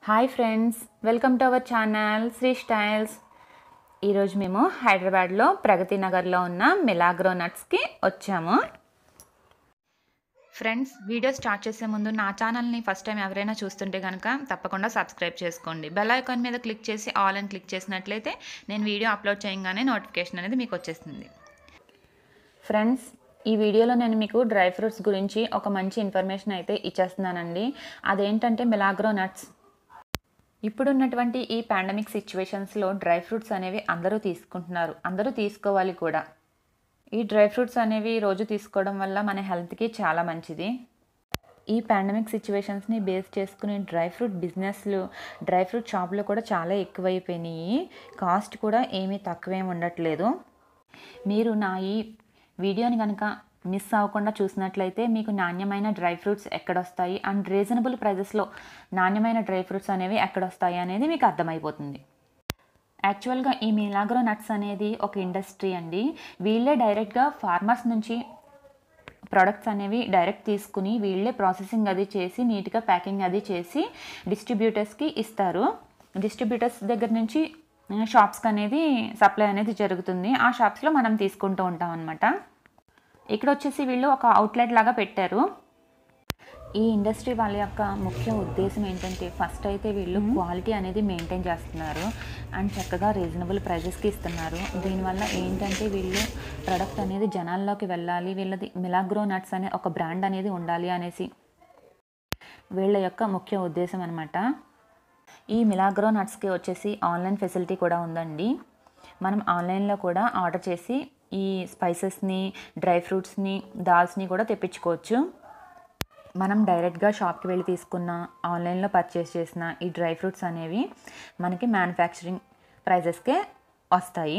hi friends welcome to our channel Sri styles ఈరోజు మేము హైదరాబాద్లో ప్రగతి నగర్లో ఉన్న మిలాగ్రో నట్స్కి వచ్చాము ఫ్రెండ్స్ వీడియో స్టార్ట్ చేసే ముందు నా ఛానల్ని ఫస్ట్ టైం ఎవరైనా చూస్తుంటే కనుక తప్పకుండా సబ్స్క్రైబ్ చేసుకోండి బెల్ ఐకాన్ మీద క్లిక్ చేసి ఆల్ అని క్లిక్ చేసినట్లయితే నేను వీడియో అప్లోడ్ చేయగానే నోటిఫికేషన్ అనేది మీకు వచ్చేస్తుంది ఫ్రెండ్స్ ఈ వీడియోలో నేను మీకు డ్రై ఫ్రూట్స్ గురించి ఒక మంచి ఇన్ఫర్మేషన్ అయితే ఇచ్చేస్తున్నానండి అదేంటంటే మిలాగ్రో నట్స్ ఇప్పుడున్నటువంటి ఈ పాండమిక్ సిచ్యువేషన్స్లో డ్రై ఫ్రూట్స్ అనేవి అందరూ తీసుకుంటున్నారు అందరూ తీసుకోవాలి కూడా ఈ డ్రై ఫ్రూట్స్ అనేవి రోజు తీసుకోవడం వల్ల మన హెల్త్కి చాలా మంచిది ఈ పాండమిక్ సిచ్యువేషన్స్ని బేస్ చేసుకుని డ్రై ఫ్రూట్ బిజినెస్లు డ్రై ఫ్రూట్ షాపులు కూడా చాలా ఎక్కువైపోయినాయి కాస్ట్ కూడా ఏమీ తక్కువేం ఉండట్లేదు మీరు నా ఈ వీడియోని కనుక మిస్ అవ్వకుండా చూసినట్లయితే మీకు నాణ్యమైన డ్రై ఫ్రూట్స్ ఎక్కడొస్తాయి అండ్ రీజనబుల్ ప్రైజెస్లో నాణ్యమైన డ్రై ఫ్రూట్స్ అనేవి ఎక్కడొస్తాయి అనేది మీకు అర్థమైపోతుంది యాక్చువల్గా ఈ మిలాగ్రో నట్స్ అనేది ఒక ఇండస్ట్రీ అండి వీళ్ళే డైరెక్ట్గా ఫార్మర్స్ నుంచి ప్రొడక్ట్స్ అనేవి డైరెక్ట్ తీసుకుని వీళ్ళే ప్రాసెసింగ్ అది చేసి నీట్గా ప్యాకింగ్ అది చేసి డిస్ట్రిబ్యూటర్స్కి ఇస్తారు డిస్ట్రిబ్యూటర్స్ దగ్గర నుంచి షాప్స్కి అనేది సప్లై అనేది జరుగుతుంది ఆ షాప్స్లో మనం తీసుకుంటూ ఉంటాం అనమాట ఇక్కడ వచ్చేసి వీళ్ళు ఒక అవుట్లెట్ లాగా పెట్టారు ఈ ఇండస్ట్రీ వాళ్ళ యొక్క ముఖ్య ఉద్దేశం ఏంటంటే ఫస్ట్ అయితే వీళ్ళు క్వాలిటీ అనేది మెయింటైన్ చేస్తున్నారు అండ్ చక్కగా రీజనబుల్ ప్రైజెస్కి ఇస్తున్నారు దీనివల్ల ఏంటంటే వీళ్ళు ప్రొడక్ట్ అనేది జనాల్లోకి వెళ్ళాలి వీళ్ళది మిలాగ్రో నట్స్ అనే ఒక బ్రాండ్ అనేది ఉండాలి అనేసి వీళ్ళ యొక్క ముఖ్య ఉద్దేశం అనమాట ఈ మిలాగ్రో నట్స్కి వచ్చేసి ఆన్లైన్ ఫెసిలిటీ కూడా ఉందండి మనం ఆన్లైన్లో కూడా ఆర్డర్ చేసి ఈ స్పైసెస్ని డ్రై ఫ్రూట్స్ని దాల్స్ని కూడా తెప్పించుకోవచ్చు మనం డైరెక్ట్గా షాప్కి వెళ్ళి తీసుకున్న ఆన్లైన్లో పర్చేస్ చేసిన ఈ డ్రై ఫ్రూట్స్ అనేవి మనకి మ్యానుఫ్యాక్చరింగ్ ప్రైజెస్కే వస్తాయి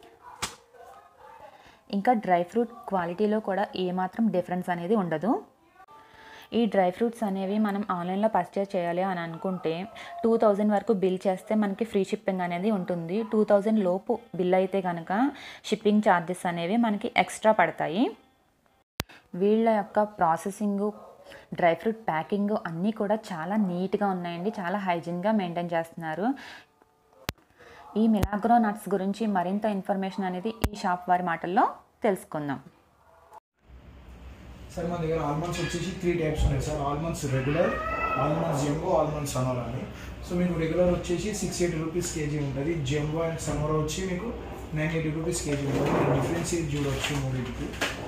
ఇంకా డ్రై ఫ్రూట్ క్వాలిటీలో కూడా ఏమాత్రం డిఫరెన్స్ అనేది ఉండదు ఈ డ్రై ఫ్రూట్స్ అనేవి మనం ఆన్లైన్లో పర్చేస్ చేయాలి అని అనుకుంటే టూ థౌజండ్ వరకు బిల్ చేస్తే మనకి ఫ్రీ షిప్పింగ్ అనేది ఉంటుంది టూ థౌజండ్ లోపు బిల్ అయితే కనుక షిప్పింగ్ ఛార్జెస్ అనేవి మనకి ఎక్స్ట్రా పడతాయి వీళ్ళ యొక్క ప్రాసెసింగ్ డ్రై ఫ్రూట్ ప్యాకింగ్ అన్నీ కూడా చాలా నీట్గా ఉన్నాయండి చాలా హైజీన్గా మెయింటైన్ చేస్తున్నారు ఈ మిలాగ్రో నట్స్ గురించి మరింత ఇన్ఫర్మేషన్ అనేది ఈ షాప్ వారి మాటల్లో తెలుసుకుందాం సార్ మన దగ్గర ఆల్మండ్స్ వచ్చేసి త్రీ టైప్స్ ఉన్నాయి sir almonds regular almonds jumbo almonds Sonora అని సో మీకు రెగ్యులర్ వచ్చేసి సిక్స్ ఎయిటీ రూపీస్ కేజీ ఉంటుంది జంబో అండ్ సనోరా వచ్చి మీకు నైన్ ఎయిటీ రూపీస్ కేజీ ఉంటుంది మీరు డిఫరెన్స్ ఇది చూడవచ్చు మూడింటికి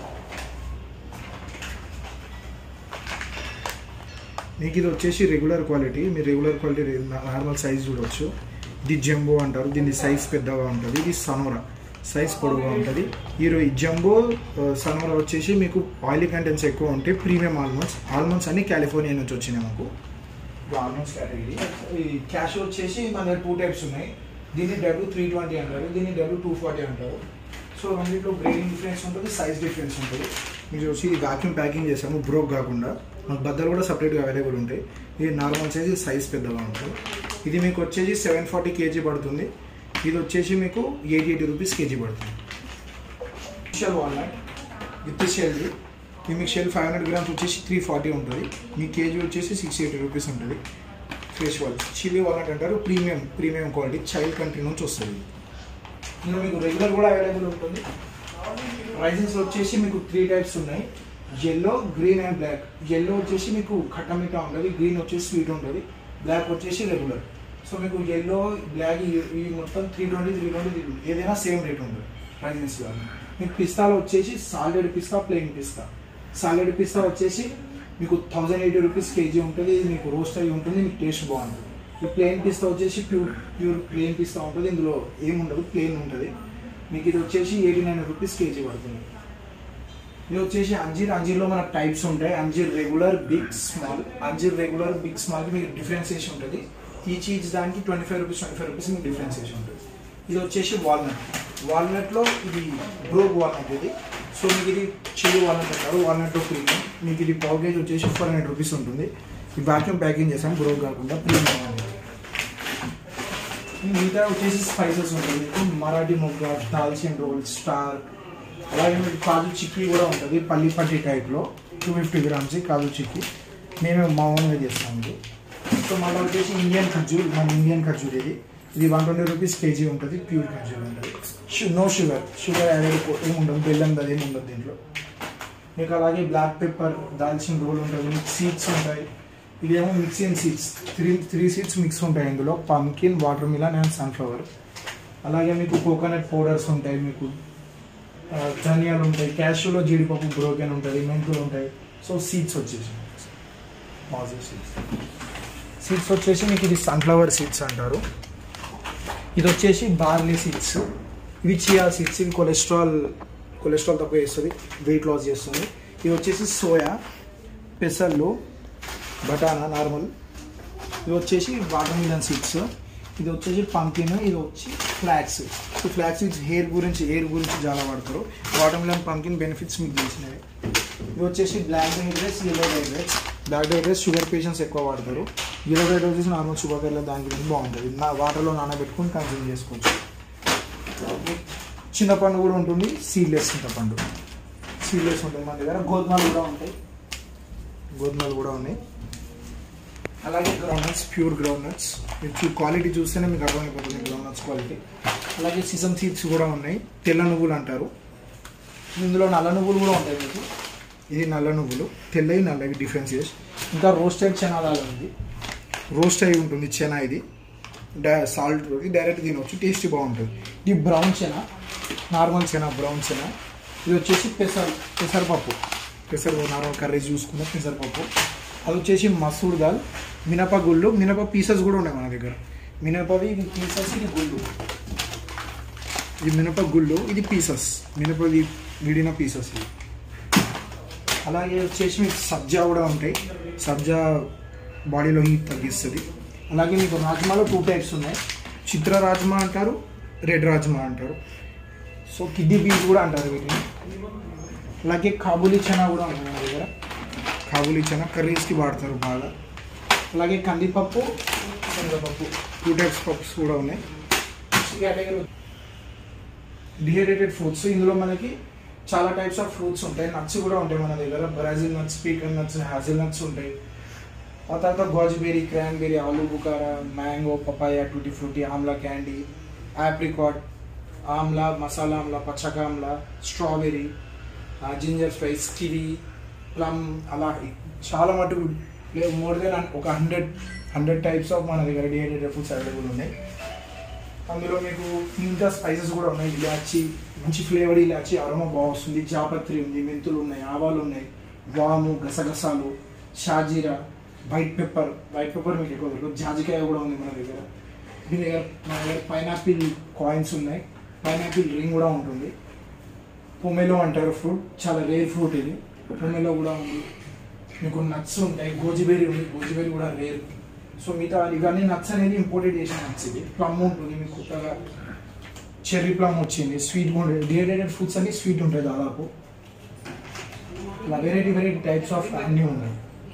మీకు ఇది వచ్చేసి రెగ్యులర్ క్వాలిటీ మీరు రెగ్యులర్ క్వాలిటీ నార్మల్ సైజ్ చూడవచ్చు ఇది జంబో అంటారు దీని సైజ్ పెద్దగా ఉంటుంది ఇది సనోరా సైజ్ పొడవుగా ఉంటుంది ఈ రో- ఈ జంబో ఆ, సనోరా వచ్చేసి మీకు ఆయిలీ కంటెంట్స్ ఎక్కువ ఉంటాయి ప్రీమియం ఆల్మండ్స్ ఆల్మండ్స్ అన్ని కాలిఫోర్నియా నుంచి వచ్చినాయి మాకు ఇది ఆల్మండ్స్ కేటగిరీ ఈ క్యాష్ వచ్చేసి మన దగ్గర టూ టైప్స్ ఉన్నాయి దీన్ని డబ్ల్యూ త్రీ ట్వంటీ అంటారు దీన్ని డబ్ల్యూ టూ ఫార్టీ అంటారు సో రెండింటిలో గ్రేడింగ్ డిఫరెన్స్ ఉంటుంది సైజ్ డిఫరెన్స్ ఉంటుంది మీరు వచ్చి ఇది వాక్యూమ్ ప్యాకింగ్ చేసాము బ్రోక్ కాకుండా మాకు బద్దలు కూడా సపరేట్గా అవైలబుల్ ఉంటాయి ఇది నార్మల్ సైజ్ సైజ్ పెద్దగా ఉంటుంది ఇది మీకు వచ్చేసి సెవెన్ ఫార్టీ కేజీ పడుతుంది ఇది వచ్చేసి మీకు ఎయిటీ ఎయిటీ రూపీస్ కేజీ పడుతుంది షెల్ వాల్నట్ విత్ షెల్ ఇది మీకు షెల్ ఫైవ్ హండ్రెడ్ గ్రామ్స్ వచ్చేసి త్రీ ఫార్టీ ఉంటుంది మీ కేజీ వచ్చేసి సిక్స్ ఎయిటీ రూపీస్ ఉంటుంది ఫ్రెష్ వాల్ చిల్లీ వాల్నట్ అంటారు premium premium quality Chile country నుంచి వస్తుంది ఇందులో మీకు రెగ్యులర్ కూడా అవైలబుల్ ఉంటుంది ప్రైజెస్ వచ్చేసి మీకు త్రీ టైప్స్ ఉన్నాయి yellow green and black yellow వచ్చేసి మీకు ఖట్టమిఠా ఉంటుంది గ్రీన్ వచ్చేసి స్వీట్ ఉంటుంది బ్లాక్ వచ్చేసి రెగ్యులర్ సో మీకు ఎల్లో బ్లాక్ ఈ మొత్తం three twenty three twenty three twenty ఏదైనా సేమ్ రేట్ ఉంటుంది ప్రైజెస్ కానీ మీకు పిస్తాలో వచ్చేసి సాలెడ్ పిస్తా ప్లెయిన్ పిస్తా సాలెడ్ పిస్తా వచ్చేసి మీకు థౌజండ్ ఎయిటీ రూపీస్ కేజీ ఉంటుంది ఇది మీకు రోస్ట్ అయి ఉంటుంది మీకు టేస్ట్ బాగుంటుంది ఈ ప్లెయిన్ పిస్తా వచ్చేసి ప్యూర్ ప్యూర్ ప్లెయిన్ పిస్తా ఉంటుంది ఇందులో ఏముండదు ప్లెయిన్ ఉంటుంది మీకు ఇది వచ్చేసి ఎయిటీ నైన్ రూపీస్ కేజీ పడుతుంది ఇది వచ్చేసి అంజీర్ అంజీర్లో మనకు టైప్స్ ఉంటాయి అంజీర్ రెగ్యులర్ బిగ్ స్మాల్ అంజీర్ రెగ్యులర్ బిగ్ స్మాల్కి మీకు డిఫరెన్సియేషన్ ఉంటుంది ఈచ్ ఈచ్ దానికి twenty five rupees twenty five rupees మీకు డిఫరెన్సియేషన్ ఉంటుంది ఇది వచ్చేసి వాల్నట్ వాల్నట్లో ఇది బ్రోక్ వాల్నట్ ఇది సో మీకు ఇది చిల్లి వాల్నట్ అంటారు వాల్నట్ ప్రీమియం మీకు ఇది పావు కేజీ వచ్చేసి ఫోర్ హండ్రెడ్ రూపీస్ ఉంటుంది ఈ వాక్యూమ్ ప్యాకింగ్ చేసాం బ్రోక్ కాకుండా ప్రీమియం అనేది మిగతా వచ్చేసి స్పైసెస్ ఉంటుంది మీకు మరాఠీ మొగ్గ దాల్చిన రోల్ స్టార్ అలాగే మీకు కాజు చిక్కీ కూడా ఉంటుంది పల్లి పట్టి టైప్లో టూ ఫిఫ్టీ గ్రామ్స్ కాజు చిక్కీ మేము మా ఓన్గా చేస్తాం ఇది సో మళ్ళీ వచ్చేసి ఇండియన్ ఖర్జూర్ మన ఇండియన్ ఖర్జూర్ ఇది ఇది వన్ ట్వంటీ రూపీస్ కేజీ ఉంటుంది ప్యూర్ ఖర్జూర్ ఉంటుంది షు నో షుగర్ షుగర్ యాడెడ్ ఏమి ఉండదు బెల్లం అది ఏమి ఉండదు దీంట్లో మీకు అలాగే బ్లాక్ పెప్పర్ దాల్చిన రోల్ ఉంటుంది మీకు సీడ్స్ ఉంటాయి ఇదేమో మిక్సీ and seeds three three seeds mix ఉంటాయి ఇందులో pumpkin watermelon and sunflower అలాగే మీకు కోకోనట్ పౌడర్స్ ఉంటాయి మీకు ఆ, ధనియాలు ఉంటాయి క్యాష్యూలో జీడిపప్పు బ్రోకెన్ ఉంటుంది మెంతులు ఉంటాయి సో సీడ్స్ వచ్చేసి పాజిటివ్ సీడ్స్ సీడ్స్ వచ్చేసి మీకు ఇది సన్ఫ్లవర్ సీడ్స్ అంటారు ఇది వచ్చేసి బార్లీ సీడ్స్ ఇవి చియా సీడ్స్ ఇవి కొలెస్ట్రాల్ కొలెస్ట్రాల్ తక్కువ చేస్తుంది వెయిట్ లాస్ చేస్తుంది ఇది వచ్చేసి సోయా పెసర్లు బటానా నార్మల్ ఇది వచ్చేసి వాటర్ మిలన్ సీడ్స్ ఇది వచ్చేసి పంకిన్ ఇది వచ్చి flax so flax seeds hair గురించి హెయిర్ గురించి చాలా వాడతారు వాటర్ మిలన్ పంకిన్ బెనిఫిట్స్ మీకు తెలిసినవి ఇది వచ్చేసి black diet rice yellow diet rice black diet rice sugar patients ఎక్కువ వాడతారు ఎల్లో డైట్ వచ్చేసి నార్మల్ షుగర్ కేర్లో దాని గురించి బాగుంటుంది నా వాటర్లో నానబెట్టుకుని కన్జ్యూమ్ చేసుకోవచ్చు చింతపండు కూడా ఉంటుంది సీడ్లెస్ చింతపండు సీడ్లెస్ ఉంటుంది మన దగ్గర గోధుమలు కూడా ఉంటాయి గోధుమలు కూడా ఉన్నాయి అలాగే గ్రౌండ్నట్స్ ప్యూర్ గ్రౌండ్నట్స్ మీరు క్వాలిటీ చూస్తేనే మీకు అర్థమైపోతుంది గ్రౌండ్నట్స్ క్వాలిటీ అలాగే సిసమ్ సీడ్స్ కూడా ఉన్నాయి తెల్ల నువ్వులు అంటారు ఇందులో నల్ల నువ్వులు కూడా ఉంటాయి మీకు ఇది నల్ల నువ్వులు తెల్లవి నల్లవి డిఫరెన్స్ చేసి ఇంకా రోస్టెడ్ చనాదాలు ఉంది రోస్ట్ అయి ఉంటుంది చెనా ఇది డై సాల్ట్ డైరెక్ట్ తినవచ్చు టేస్టీ బాగుంటుంది ఇది బ్రౌన్ చెనా నార్మల్ చెనా బ్రౌన్ చెనా ఇది వచ్చేసి పెసర్ పెసరపప్పు పెసర్ నార్మల్ కర్రీ చూసుకున్న పెసరపప్పు అది వచ్చేసి మసూర్ దాల్ మినప గుళ్ళు మినప పీసెస్ కూడా ఉన్నాయి మన దగ్గర మినపవి ఇది పీసెస్ ఇది గుళ్ళు ఇది మినప గుళ్ళు ఇది పీసెస్ మినపది విడిన పీసెస్ ఇది అలాగే వచ్చేసి మీకు సబ్జా కూడా ఉంటాయి సబ్జా బాడీలో హీట్ తగ్గిస్తుంది అలాగే మీకు రాజ్మాలో టూ టైప్స్ ఉన్నాయి చిత్ర రాజ్మా అంటారు రెడ్ రాజ్మా అంటారు సో కిడ్నీ బీన్స్ కూడా అంటారు వీటిని అలాగే కాబూలీ చనా కూడా ఉంది మన దగ్గర కాబూలీ చనా కర్రీస్కి వాడతారు బాగా అలాగే కందిపప్పు శనగపప్పు టూ టైప్స్ పప్స్ కూడా ఉన్నాయి కేటగిరీ డిహైడ్రేటెడ్ ఫ్రూట్స్ ఇందులో మనకి చాలా టైప్స్ ఆఫ్ ఫ్రూట్స్ ఉంటాయి నట్స్ కూడా ఉంటాయి మన దగ్గర Brazil nuts pecan nuts hazel nuts ఉంటాయి ఆ తర్వాత గోజ్బెరీ క్రాన్బెరీ ఆలు బుకారా mango papaya tutti frutti amla candy apricot amla masala amla పచ్చక amla strawberry ginger spice kiwi plum అలా చాలా మటుకు మోర్ దెన్ ఒక హండ్రెడ్ హండ్రెడ్ టైప్స్ ఆఫ్ మన దగ్గర డిహైడ్రేటెడ్ ఫుడ్స్ అవైలబుల్ ఉన్నాయి అందులో మీకు ఇంకా స్పైసెస్ కూడా ఉన్నాయి ఇలాచి మంచి ఫ్లేవర్ ఇలాచి అరోమా బాగుంది జాపత్రి ఉంది మెంతులు ఉన్నాయి ఆవాలు ఉన్నాయి వాము గసగసాలు షాజీరా వైట్ పెప్పర్ వైట్ పెప్పర్ మీకు ఎక్కువ దొరకదు జాజికాయ కూడా ఉంది మన దగ్గర దీని దగ్గర మన దగ్గర పైనాపిల్ కాయిన్స్ ఉన్నాయి పైనాపిల్ రింగ్ కూడా ఉంటుంది పొమెలో అంటారు ఫ్రూట్ చాలా రేర్ ఫ్రూట్ ఇది పొమెలో కూడా ఉంది మీకు నట్స్ ఉంటాయి గోజిబెర్రీ ఉంది గోజిబెర్రీ కూడా రేర్ సో మిగతా ఇవన్నీ నట్స్ అనేది ఇంపోర్టెడ్ చేసిన నట్స్ ఇది ప్లమ్ ఉంటుంది మీకు కొత్తగా చెర్రీ ప్లమ్ వచ్చింది స్వీట్ కూడా డిహైడ్రేటెడ్ ఫుడ్స్ అన్ని స్వీట్ ఉంటాయి దాదాపు ఇలా వెరైటీ వెరైటీ టైప్స్ ఆఫ్ అన్నీ ఉన్నాయి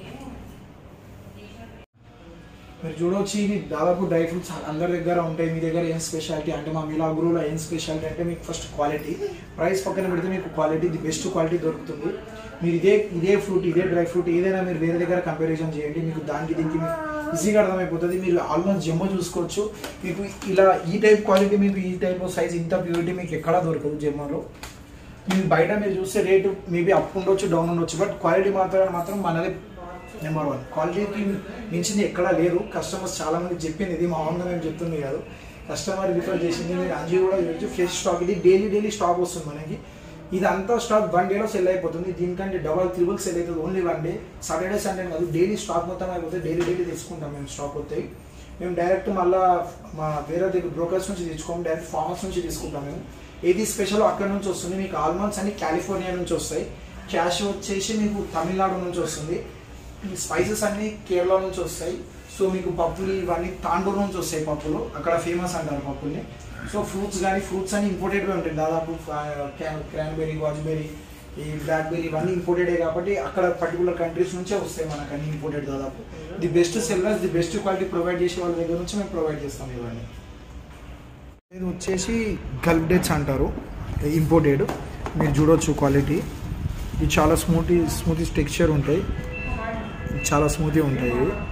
మీరు చూడవచ్చు ఇవి దాదాపు డ్రై ఫ్రూట్స్ అందరి దగ్గర ఉంటాయి మీ దగ్గర ఏం స్పెషాలిటీ అంటే మా మిలాగ్రోలో ఏం స్పెషాలిటీ అంటే మీకు ఫస్ట్ క్వాలిటీ ప్రైస్ పక్కన పెడితే మీకు క్వాలిటీ ది బెస్ట్ క్వాలిటీ దొరుకుతుంది మీరు ఇదే ఇదే ఫ్రూట్ ఇదే డ్రై ఫ్రూట్ ఏదైనా మీరు వేరే దగ్గర కంపారిజన్ చేయండి మీకు దానికి దీనికి మీకు ఈజీగా అర్థమైపోతుంది మీరు ఆల్మోస్ట్ జమ్మో చూసుకోవచ్చు మీకు ఇలా ఈ టైప్ క్వాలిటీ మీకు ఈ టైప్ సైజ్ ఇంత ప్యూరిటీ మీకు ఎక్కడా దొరకదు జమ్మలో మీకు బయట మీరు చూస్తే రేటు మేబీ అప్ ఉండొచ్చు డౌన్ ఉండొచ్చు బట్ క్వాలిటీ మాత్రం మాత్రం మనది నెంబర్ వన్ క్వాలిటీకి మించింది ఎక్కడా లేరు కస్టమర్స్ చాలా మంది చెప్పింది ఇది మా ఓన్గా మేము చెప్తుంది కాదు కస్టమర్ రిఫర్ చేసింది మీరు అంజీ కూడా చూడొచ్చు ఫ్రెష్ స్టాక్ ఇది డైలీ డైలీ స్టాక్ వస్తుంది మనకి ఇది అంతా స్టాక్ వన్ డేలో సెల్ అయిపోతుంది దీనికంటే డబల్ త్రిబుల్ సెల్ అవుతుంది only one day Saturday Sunday కాదు డైలీ స్టాక్ మొత్తం అయిపోతుంది డైలీ డైలీ తెచ్చుకుంటాం మేము స్టాక్ వస్తాయి మేము డైరెక్ట్ మళ్ళా మా వేరే దగ్గర బ్రోకర్స్ నుంచి తెచ్చుకోము డైరెక్ట్ ఫార్మర్స్ నుంచి తీసుకుంటాం మేము ఏది స్పెషల్ అక్కడ నుంచి వస్తుంది మీకు ఆల్మండ్స్ అన్ని కాలిఫోర్నియా నుంచి వస్తాయి క్యాష్ వచ్చేసి మీకు తమిళనాడు నుంచి వస్తుంది ఈ స్పైసెస్ అన్ని కేరళ నుంచి వస్తాయి సో మీకు పప్పులు ఇవన్నీ తాండూరు నుంచి వస్తాయి పప్పులు అక్కడ ఫేమస్ అంటారు పప్పుల్ని సో ఫ్రూట్స్ కానీ ఫ్రూట్స్ అన్ని ఇంపోర్టెడ్గా ఉంటాయి దాదాపు క్రాన్బెరీ వాజ్బెరీ ఈ బ్లాక్బెరీ ఇవన్నీ ఇంపోర్టెడే కాబట్టి అక్కడ పర్టికులర్ కంట్రీస్ నుంచే వస్తాయి మనకు అన్ని ఇంపోర్టెడ్ దాదాపు the best sellers the best quality provide చేసే వాళ్ళ దగ్గర నుంచి మేము ప్రొవైడ్ చేస్తాం ఇవన్నీ ఇది వచ్చేసి గల్ఫ్ డేట్స్ అంటారు ఇంపోర్టెడ్ మీరు చూడొచ్చు క్వాలిటీ ఇది చాలా స్మూతీ స్మూతీ టెక్స్చర్ ఉంటాయి చాలా స్మూతీ ఉంటాయి ఇవి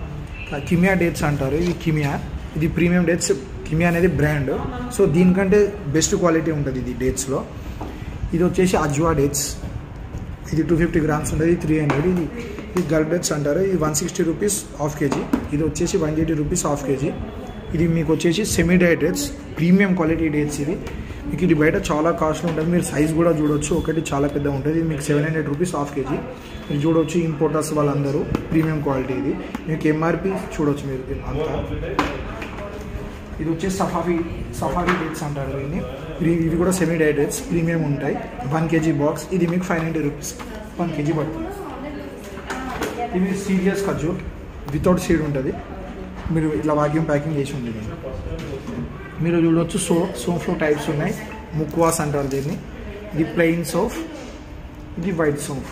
కిమియా డేట్స్ అంటారు ఇది కిమియా ఇది ప్రీమియం డేట్స్ కిమియా అనేది బ్రాండ్ సో దీనికంటే బెస్ట్ క్వాలిటీ ఉంటుంది ఇది డేట్స్లో ఇది వచ్చేసి అజ్వా డేట్స్ ఇది టూ ఫిఫ్టీ గ్రామ్స్ ఉంటుంది త్రీ హండ్రెడ్ ఇది ఇది గల్ డేట్స్ అంటారు ఇది one sixty rupees half KG ఇది వచ్చేసి one eighty rupees half KG ఇది మీకు వచ్చేసి semi diet dates premium quality dates ఇది మీకు ఇది బయట చాలా కాస్ట్లీ ఉంటుంది మీరు సైజ్ కూడా చూడొచ్చు ఒకటి చాలా పెద్ద ఉంటుంది ఇది మీకు seven hundred rupees half KG మీరు చూడొచ్చు ఇంపోర్టర్స్ వాళ్ళందరూ ప్రీమియం క్వాలిటీ ఇది మీకు ఎంఆర్పి చూడొచ్చు మీరు అంతా ఇది వచ్చేసి సఫారీ సఫారీ డేట్స్ అంటారు దీన్ని ప్రీ ఇవి కూడా సెమీ డైట్ డేట్స్ ప్రీమియం ఉంటాయి వన్ కేజీ బాక్స్ ఇది మీకు five ninety rupees one KG పడుతుంది ఇది సీరియస్ ఖర్జూర్ వితౌట్ సీడ్ ఉంటుంది మీరు ఇట్లా వాక్యూమ్ ప్యాకింగ్ చేసి ఉంటుంది మీరు చూడవచ్చు సో సోఫ్లో టైప్స్ ఉన్నాయి ముక్వాస్ అంటారు దీన్ని ఇది ప్లెయిన్ సోఫ్ ఇది వైట్ సోఫ్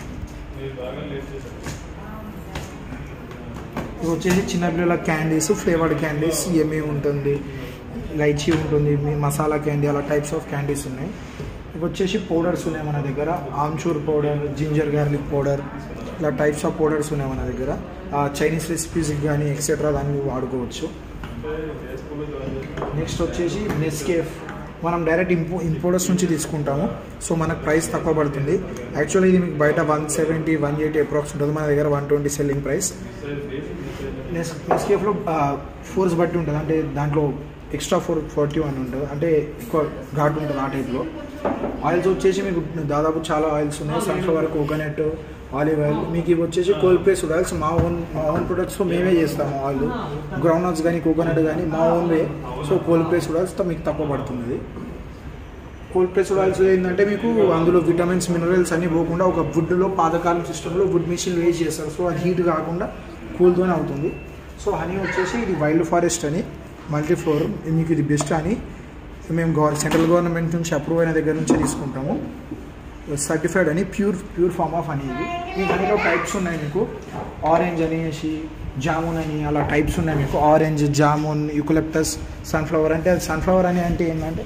ఇది వచ్చేసి చిన్నపిల్లల క్యాండీస్ ఫ్లేవర్డ్ క్యాండీస్ ఎమ్మె ఉంటుంది లైచీ ఉంటుంది మీ మసాలా క్యాండీ అలా టైప్స్ ఆఫ్ క్యాండీస్ ఉన్నాయి ఇవి వచ్చేసి పౌడర్స్ ఉన్నాయి మన దగ్గర ఆమ్చూర్ పౌడర్ జింజర్ గార్లిక్ పౌడర్ ఇలా టైప్స్ ఆఫ్ పౌడర్స్ ఉన్నాయి మన దగ్గర చైనీస్ రెసిపీస్కి కానీ ఎక్సెట్రా దాన్ని వాడుకోవచ్చు నెక్స్ట్ వచ్చేసి నెస్కేఫ్ మనం డైరెక్ట్ ఇంపో ఇంపోర్టర్స్ నుంచి తీసుకుంటాము సో మనకు ప్రైస్ తక్కువ పడుతుంది యాక్చువల్లీ ఇది మీకు బయట one seventy one eighty approx ఉంటుంది మన దగ్గర వన్ ట్వంటీ సెల్లింగ్ ప్రైస్ నెస్ నెస్కేఫ్లో ఫోర్స్ బట్టి ఉంటుంది అంటే దాంట్లో ఎక్స్ట్రా ఫోర్ ఫార్టీ వన్ ఉంటుంది అంటే ఎక్కువ ఘాటు ఉంటుంది ఆ టైప్లో ఆయిల్స్ వచ్చేసి మీకు దాదాపు చాలా ఆయిల్స్ ఉన్నాయి సన్ఫ్లవర్ కోకోనట్ ఆలివ్ ఆయిల్ మీకు ఇవి వచ్చేసి కోల్డ్ ప్రెస్డ్ ఆయిల్స్ మా ఓన్ మా ఓన్ ప్రొడక్ట్స్లో మేమే చేస్తాము ఆయిల్ గ్రౌండ్ నట్స్ కానీ కోకోనట్ కానీ మా own way so cold pressed ఆయిల్స్తో మీకు తక్కువ పడుతుంది కోల్డ్ ప్రెస్డ్ ఆయిల్స్ ఏంటంటే మీకు అందులో విటమిన్స్ మినరల్స్ అన్నీ పోకుండా ఒక వుడ్లో పాతకాలం సిస్టంలో వుడ్ మిషన్ వేసి చేస్తారు సో అది హీట్ కాకుండా కూల్తోనే అవుతుంది సో హనీ వచ్చేసి ఇది వైల్డ్ ఫారెస్ట్ అని మల్టీ ఫ్లోర్ మీకు ఇది బెస్ట్ అని మేము గవర్ సెంట్రల్ గవర్నమెంట్ నుంచి అప్రూవ్ అయిన దగ్గర నుంచి తీసుకుంటాము సర్టిఫైడ్ అని pure pure form of honey ఇది ఈ హనీలో టైప్స్ ఉన్నాయి మీకు ఆరెంజ్ అనేసి జామున్ అని అలా టైప్స్ ఉన్నాయి మీకు ఆరెంజ్ జామున్ యుకలెప్టస్ సన్ఫ్లవర్ అంటే అది సన్ఫ్లవర్ అని అంటే ఏంటంటే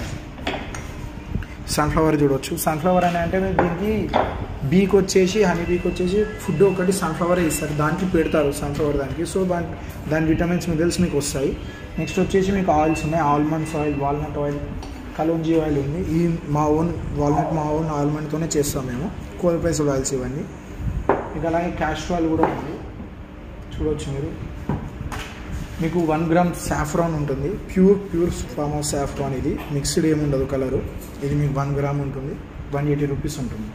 సన్ఫ్లవర్ చూడవచ్చు సన్ఫ్లవర్ అని అంటే మీరు దీనికి బీక్ వచ్చేసి హనీ బీక్ వచ్చేసి ఫుడ్ ఒకటి సన్ఫ్లవర్ ఇస్తారు దానికి పెడతారు సన్ఫ్లవర్ దానికి సో దాని దాని విటమిన్స్ మినరల్స్ మీకు వస్తాయి నెక్స్ట్ వచ్చేసి మీకు ఆయిల్స్ ఉన్నాయి almonds oil walnut oil kalonji oil ఉంది ఈ మా ఓన్ వాల్నట్ మా ఓన్ ఆల్మండ్తోనే చేస్తాం మేము కోల్ ప్రైస్డ్ ఆయిల్స్ ఇవన్నీ ఇక అలాగే క్యాస్టర్ ఆయిల్ కూడా ఉంది చూడవచ్చు మీరు మీకు వన్ గ్రామ్ సాఫ్రాన్ ఉంటుంది pure pure form of saffron ఇది మిక్స్డ్ ఏముండదు కలరు ఇది మీకు వన్ గ్రామ్ ఉంటుంది వన్ ఎయిటీ రూపీస్ ఉంటుంది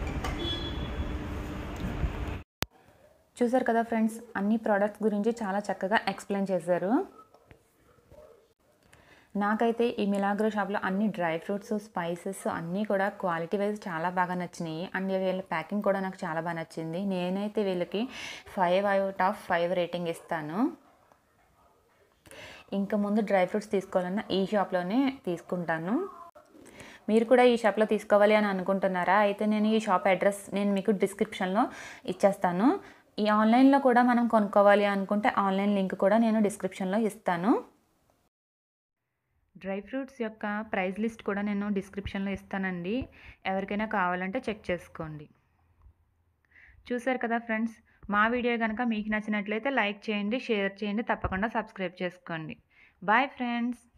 చూసారు కదా ఫ్రెండ్స్ అన్ని ప్రోడక్ట్స్ గురించి చాలా చక్కగా ఎక్స్ప్లెయిన్ చేశారు నాకైతే ఈ మిలాగ్రో షాప్లో అన్ని డ్రై ఫ్రూట్స్ స్పైసెస్ అన్నీ కూడా క్వాలిటీ వైజ్ చాలా బాగా నచ్చినాయి అండ్ వీళ్ళ ప్యాకింగ్ కూడా నాకు చాలా బాగా నచ్చింది నేనైతే వీళ్ళకి five out of five rating ఇస్తాను ఇంకా ముందు డ్రై ఫ్రూట్స్ తీసుకోవాలన్నా ఈ షాప్లోనే తీసుకుంటాను మీరు కూడా ఈ షాప్లో తీసుకోవాలి అని అనుకుంటున్నారా అయితే నేను ఈ షాప్ అడ్రస్ నేను మీకు డిస్క్రిప్షన్లో ఇచ్చేస్తాను ఈ ఆన్లైన్లో కూడా మనం కొనుక్కోవాలి అనుకుంటే ఆన్లైన్ లింక్ కూడా నేను డిస్క్రిప్షన్లో ఇస్తాను డ్రై ఫ్రూట్స్ యొక్క ప్రైస్ లిస్ట్ కూడా నేను డిస్క్రిప్షన్లో ఇస్తానండి ఎవరికైనా కావాలంటే చెక్ చేసుకోండి చూసారు కదా ఫ్రెండ్స్ మా వీడియో కనుక మీకు నచ్చినట్లయితే లైక్ చేయండి షేర్ చేయండి తప్పకుండా సబ్స్క్రైబ్ చేసుకోండి బాయ్ ఫ్రెండ్స్